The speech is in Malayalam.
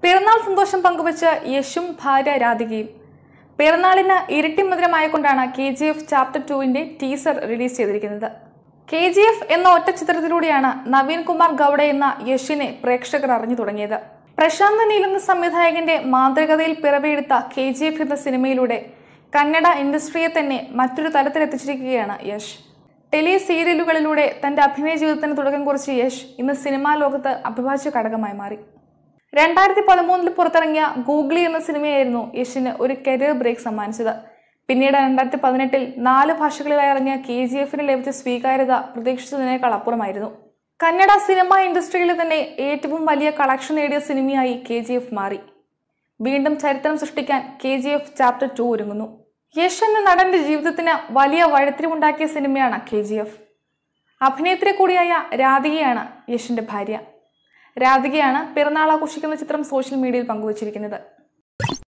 പിറന്നാൾ സന്തോഷം പങ്കുവച്ച് യശും ഭാര്യ രാധികയും പിറന്നാളിന് ഇരട്ടി മധുരമായിക്കൊണ്ടാണ് കെ ജി എഫ് ചാപ്റ്റർ ടുവിന്റെ ടീസർ റിലീസ് ചെയ്തിരിക്കുന്നത് കെ ജി എഫ് എന്ന ഒറ്റ ചിത്രത്തിലൂടെയാണ് നവീൻ കുമാർ ഗൗഡ എന്ന യഷിനെ പ്രേക്ഷകർ അറിഞ്ഞു തുടങ്ങിയത് പ്രശാന്ത് നീൽ എന്ന സംവിധായകന്റെ മാന്ത്രികതയിൽ പിറവിയെടുത്ത കെ ജി എഫ് എന്ന സിനിമയിലൂടെ കന്നഡ ഇൻഡസ്ട്രിയെ തന്നെ മറ്റൊരു തലത്തിലെത്തിച്ചിരിക്കുകയാണ് യശ് ടെലി സീരിയലുകളിലൂടെ തന്റെ അഭിനയ ജീവിതത്തിന് തുടക്കം കുറിച്ച യശ് ഇന്ന് സിനിമാ ലോകത്ത് അഭിഭാജ്യ ഘടകമായി മാറി രണ്ടായിരത്തി പതിമൂന്നിൽ പുറത്തിറങ്ങിയ ഗൂഗ്ലി എന്ന സിനിമയായിരുന്നു യശിന് ഒരു കരിയർ ബ്രേക്ക് സമ്മാനിച്ചത് പിന്നീട് രണ്ടായിരത്തി പതിനെട്ടിൽ നാല് ഭാഷകളിലായി ഇറങ്ങിയ കെ ജി എഫിന് ലഭിച്ച സ്വീകാര്യത പ്രതീക്ഷിച്ചതിനേക്കാൾ അപ്പുറമായിരുന്നു കന്നഡ സിനിമ ഇൻഡസ്ട്രിയിലെ തന്നെ ഏറ്റവും വലിയ കളക്ഷൻ നേടിയ സിനിമയായി കെ ജി എഫ് മാറി വീണ്ടും ചരിത്രം സൃഷ്ടിക്കാൻ K G F chapter two ഒരുങ്ങുന്നു യശ് എന്ന നടന്റെ ജീവിതത്തിന് വലിയ വഴിത്തിരിവുണ്ടാക്കിയ സിനിമയാണ് കെ ജി എഫ് അഭിനേത്രി കൂടിയായ രാധികയാണ് യശിന്റെ ഭാര്യ രാധികയാണ് പിറന്നാൾ ആഘോഷിക്കുന്ന ചിത്രം സോഷ്യൽ മീഡിയയിൽ പങ്കുവച്ചിരിക്കുന്നത്